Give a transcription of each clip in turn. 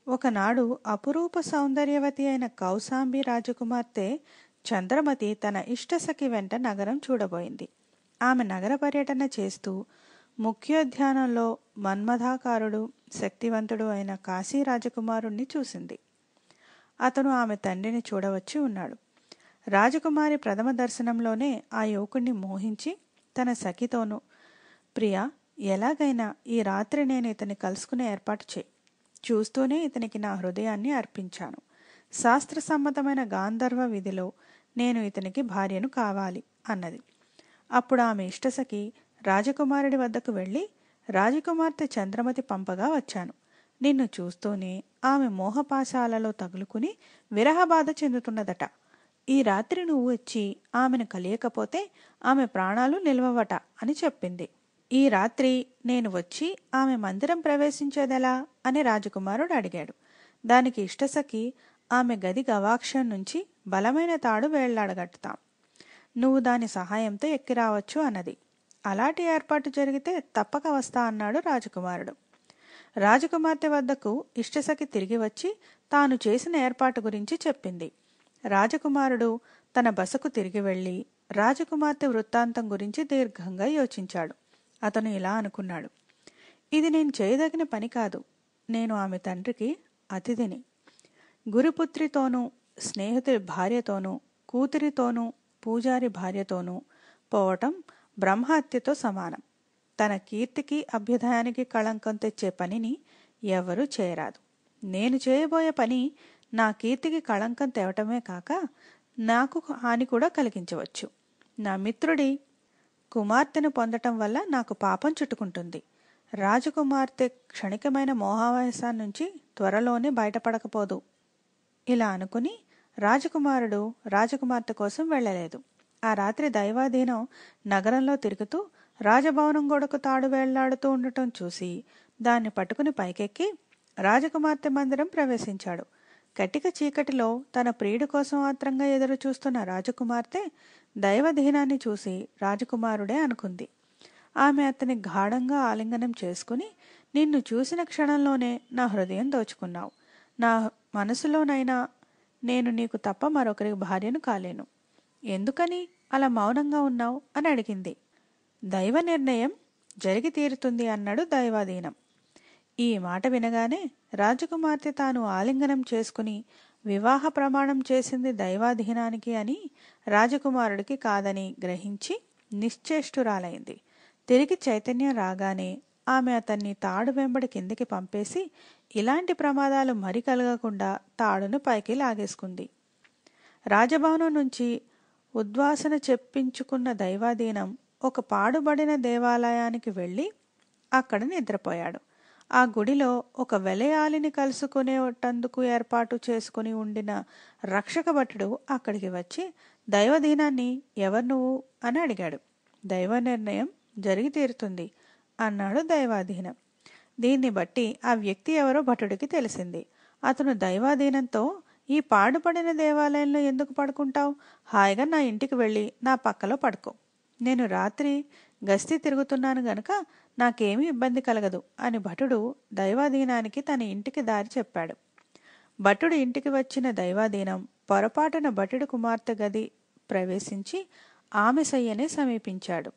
ఒకనాడు అపురూప సౌందర్యవతి అయిన కౌశాంబి రాజకుమార్తె చంద్రమతి తన ఇష్టసఖి వెంట నగరం చూడబోయింది ఆమె నగర పర్యటన చేస్తూ ముఖ్యోద్యానంలో మన్మథాకారుడు శక్తివంతుడు అయిన కాశీ రాజకుమారుణ్ణి చూసింది అతను ఆమె తండ్రిని చూడవచ్చి ఉన్నాడు రాజకుమారి ప్రథమ దర్శనంలోనే ఆ యువకుణ్ణి మోహించి తన సఖితోనూ ప్రియా ఎలాగైనా ఈ రాత్రి నేను ఇతన్ని కలుసుకునే ఏర్పాటు చేయి చూస్తూనే ఇతనికి నా హృదయాన్ని అర్పించాను శాస్త్రసమ్మతమైన గాంధర్వ విధిలో నేను ఇతనికి భార్యను కావాలి అన్నది అప్పుడు ఆమె ఇష్టసఖి రాజకుమారుడి వద్దకు వెళ్ళి రాజకుమార్తె చంద్రమతి పంపగా వచ్చాను నిన్ను చూస్తూనే ఆమె మోహపాశాలలో తగులుకుని విరహబాధ చెందుతున్నదట ఈ రాత్రి నువ్వు వచ్చి ఆమెను కలియకపోతే ఆమె ప్రాణాలు నిలవవట అని చెప్పింది ఈ రాత్రి నేను వచ్చి ఆమె మందిరం ప్రవేశించేదెలా అని రాజకుమారుడు అడిగాడు దానికి ఇష్టసఖి ఆమె గది గవాక్షం నుంచి బలమైన తాడు వేళ్లాడగట్టుతాం నువ్వు దాని సహాయంతో ఎక్కి రావచ్చు అన్నది అలాంటి ఏర్పాటు జరిగితే తప్పక వస్తా అన్నాడు రాజకుమారుడు రాజకుమార్తె వద్దకు ఇష్టసఖి తిరిగి వచ్చి తాను చేసిన ఏర్పాటు గురించి చెప్పింది రాజకుమారుడు తన బసకు తిరిగి వెళ్ళి రాజకుమార్తె వృత్తాంతం గురించి దీర్ఘంగా యోచించాడు అతను ఇలా అనుకున్నాడు ఇది నేను చేయదగిన పని కాదు నేను ఆమె తండ్రికి అతిథిని గురుపుత్రితోనూ స్నేహితుడి భార్యతోనూ కూతురితోనూ పూజారి భార్యతోనూ పోవటం బ్రహ్మహత్యతో సమానం తన కీర్తికి అభ్యుదయానికి కళంకం తెచ్చే పనిని ఎవరూ చేయరాదు నేను చేయబోయే పని నా కీర్తికి కళంకం తేవటమే కాక నాకు హాని కూడా కలిగించవచ్చు నా మిత్రుడి కుమార్తెను పొందటం వల్ల నాకు పాపం చుట్టుకుంటుంది రాజకుమార్తె క్షణికమైన మోహావేశం నుంచి త్వరలోనే బయటపడకపోదు ఇలా అనుకుని రాజకుమారుడు రాజకుమార్తె కోసం వెళ్ళలేదు ఆ రాత్రి దైవాధీనం నగరంలో తిరుగుతూ రాజభవనం గొడకు తాడు వేళ్లాడుతూ ఉండటం చూసి దాన్ని పట్టుకుని పైకెక్కి రాజకుమార్తె మందిరం ప్రవేశించాడు కటిక చీకటిలో తన ప్రియుడి కోసం ఆత్రంగా ఎదురు చూస్తున్న రాజకుమార్తె దైవధీనాన్ని చూసి రాజకుమారుడే అనుకుంది ఆమె అతని గాఢంగా ఆలింగనం చేసుకుని నిన్ను చూసిన క్షణంలోనే నా హృదయం దోచుకున్నావు నా మనసులోనైనా నేను నీకు తప్ప మరొకరికి భార్యను కాలేను ఎందుకని అలా మౌనంగా ఉన్నావు అని అడిగింది దైవ నిర్ణయం జరిగి తీరుతుంది అన్నాడు దైవాధీనం ఈ మాట వినగానే రాజకుమార్తె తాను ఆలింగనం చేసుకుని వివాహ ప్రమాణం చేసింది దైవాధీనానికి అని రాజకుమారుడికి కాదని గ్రహించి నిశ్చేష్టురాలైంది తిరిగి చైతన్యం రాగానే ఆమె అతన్ని తాడు వెంబడి కిందికి పంపేసి ఇలాంటి ప్రమాదాలు మరి కలగకుండా తాడును పైకి లాగేసుకుంది రాజభవనం నుంచి ఉద్వాసన చెప్పించుకున్న దైవాధీనం ఒక పాడుబడిన దేవాలయానికి వెళ్ళి అక్కడ నిద్రపోయాడు ఆ గుడిలో ఒక వెలయాలిని కలుసుకునేటందుకు ఏర్పాటు చేసుకుని ఉండిన రక్షక భటుడు అక్కడికి వచ్చి దైవదీనాన్ని ఎవరు నువ్వు అని అడిగాడు దైవ నిర్ణయం జరిగి తీరుతుంది అన్నాడు దైవాధీనం దీన్ని బట్టి ఆ వ్యక్తి ఎవరో భటుడికి తెలిసింది అతను దైవాధీనంతో ఈ పాడుపడిన దేవాలయంలో ఎందుకు పడుకుంటావు హాయిగా నా ఇంటికి వెళ్ళి నా పక్కలో పడుకో నేను రాత్రి గస్తీ తిరుగుతున్నాను గనుక నాకేమీ ఇబ్బంది కలగదు అని భటుడు దైవాధీనానికి తన ఇంటికి దారి చెప్పాడు భటుడు ఇంటికి వచ్చిన దైవాధీనం పొరపాటున భటుడు కుమార్తె గది ప్రవేశించి ఆమె సయ్యనే సమీపించాడు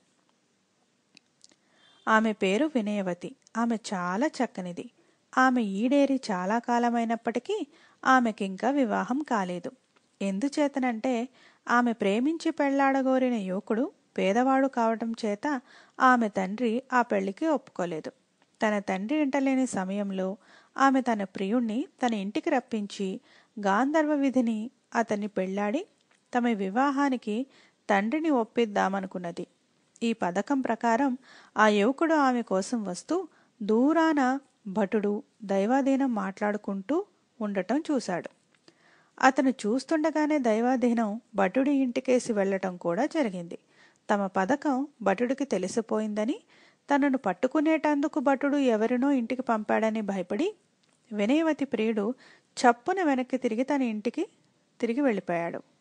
ఆమె పేరు వినయవతి ఆమె చాలా చక్కనిది ఆమె ఈడేరి చాలా కాలమైనప్పటికీ ఆమెకింకా వివాహం కాలేదు ఎందుచేతనంటే ఆమె ప్రేమించి పెళ్లాడగోరిన యువకుడు పేదవాడు కావటం చేత ఆమె తండ్రి ఆ పెళ్లికి ఒప్పుకోలేదు తన తండ్రి ఇంటలేని సమయంలో ఆమె తన ప్రియుణ్ణి తన ఇంటికి రప్పించి గాంధర్వ విధిని అతన్ని పెళ్లాడి తమ వివాహానికి తండ్రిని ఒప్పిద్దామనుకున్నది ఈ పథకం ప్రకారం ఆ యువకుడు ఆమె కోసం వస్తూ దూరాన భటుడు దైవాధీనం మాట్లాడుకుంటూ ఉండటం చూశాడు అతను చూస్తుండగానే దైవాధీనం భటుడి ఇంటికేసి వెళ్లటం కూడా జరిగింది తమ పథకం భటుడికి తెలిసిపోయిందని తనను పట్టుకునేటందుకు భటుడు ఎవరినో ఇంటికి పంపాడని భయపడి వినయవతి ప్రియుడు చప్పున వెనక్కి తిరిగి తన ఇంటికి తిరిగి వెళ్ళిపోయాడు